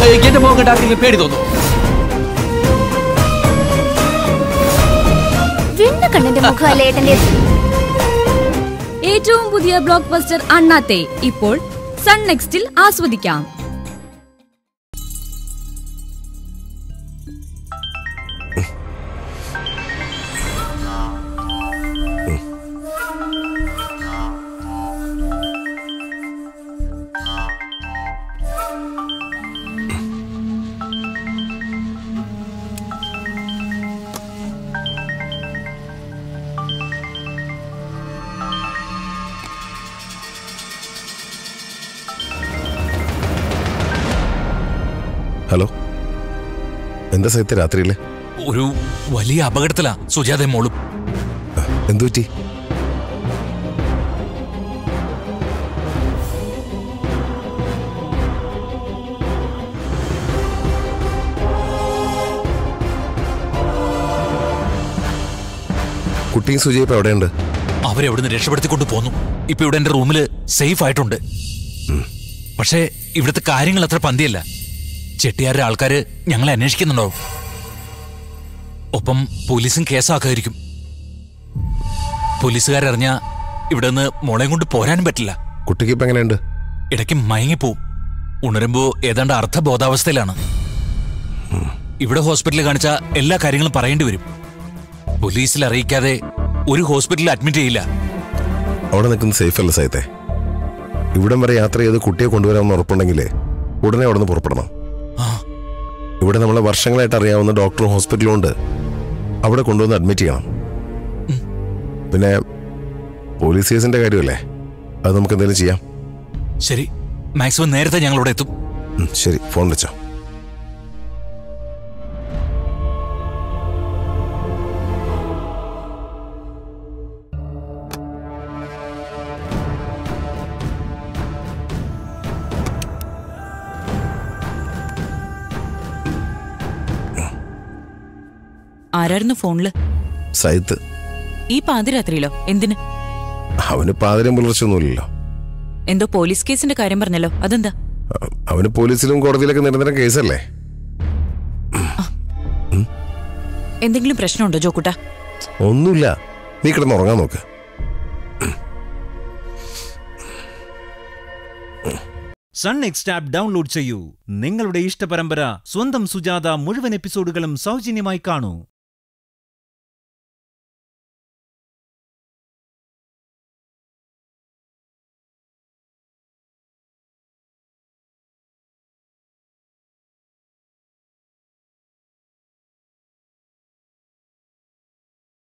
ഏ, എന്റെ മുഖം കണ്ട ആർക്കെങ്കിലും പേടി തോന്നും വെണ്ണ കണ്ണന്റെ മുഖമല്ലേ ഏട്ടന്റെ ഏറ്റവും പുതിയ ബ്ലോക്ക് ബസ്റ്റർ അണ്ണാത്തെ ഇപ്പോൾ സൺ നെക്സ്റ്റിൽ ആസ്വദിക്കാം ഹലോ എന്താ സഹിത്ത രാത്രിയില് ഒരു വലിയ അപകടത്തിലാ സുജാത മോളും എന്തു പറ്റി കുട്ടിയും സുജയും ഇപ്പൊ എവിടെയുണ്ട് അവരെ അവിടുന്ന് രക്ഷപ്പെടുത്തിക്കൊണ്ട് പോന്നു ഇപ്പൊ ഇവിടെ എന്റെ റൂമില് സേഫ് ആയിട്ടുണ്ട് പക്ഷേ ഇവിടുത്തെ കാര്യങ്ങൾ അത്ര പന്തിയല്ല ചെട്ടിയാരുടെ ആൾക്കാര് ഞങ്ങളെ അന്വേഷിക്കുന്നുണ്ടാവും ഒപ്പം പോലീസും കേസാക്കായിരിക്കും പോലീസുകാരറിഞ്ഞ ഇവിടെ നിന്ന് മോളെയും കൊണ്ട് പോരാനും പറ്റില്ല കുട്ടിക്ക് ഇപ്പൊ എങ്ങനെയുണ്ട് ഇടയ്ക്ക് മയങ്ങിപ്പോവും ഉണരുമ്പോ ഏതാണ്ട് അർത്ഥബോധാവസ്ഥയിലാണ് ഇവിടെ ഹോസ്പിറ്റലിൽ കാണിച്ച എല്ലാ കാര്യങ്ങളും പറയേണ്ടി വരും പോലീസിൽ അറിയിക്കാതെ ഒരു ഹോസ്പിറ്റലിൽ അഡ്മിറ്റ് ചെയ്യില്ല അവിടെ നിൽക്കുന്ന സേഫ് അല്ല സഹിത്തെ ഇവിടം വരെ യാത്ര ചെയ്ത് കുട്ടിയെ കൊണ്ടുവരാമെന്ന് ഉറപ്പുണ്ടെങ്കിലേ ഉടനെ അവിടെ നിന്ന് പുറപ്പെടണം ആ ഇവിടെ നമ്മളെ വർഷങ്ങളായിട്ട് അറിയാവുന്ന ഡോക്ടറും ഹോസ്പിറ്റലും ഉണ്ട് അവിടെ കൊണ്ടുവന്ന് അഡ്മിറ്റ് ചെയ്യണം പിന്നെ പോലീസ് കേസിന്റെ കാര്യമല്ലേ അത് നമുക്ക് എന്തെങ്കിലും ചെയ്യാം ശരി മാക്സിമം നേരത്തെ ഞങ്ങൾ ഇവിടെ എത്തും ഉം, ശരി ഫോൺ വെച്ചോ ആരായിരുന്നു ഫോണില് സൈത്ത് ഈ പാതിരാത്രിയിലോ എന്തിന് അവന് പാതിരം പുലർച്ചൊന്നുമില്ലല്ലോ എന്തോ പോലീസ് കേസിന്റെ കാര്യം പറഞ്ഞല്ലോ അതെന്താ അ- അവന് പോലീസിലും കോടതിയിലൊക്കെ നിരന്തരം കേസല്ലേ എന്തെങ്കിലും പ്രശ്നമുണ്ടോ ജോക്കുട്ട ഒന്നുമില്ല നീ കിടന്ന് ഉറങ്ങാൻ നോക്ക് സൺ നെക്സ്റ്റ് ആപ്പ് ഡൗൺലോഡ് ചെയ്യൂ നിങ്ങളുടെ ഇഷ്ടപരമ്പര സ്വന്തം സുജാത മുഴുവൻ എപ്പിസോഡുകളും സൗജന്യമായി കാണൂ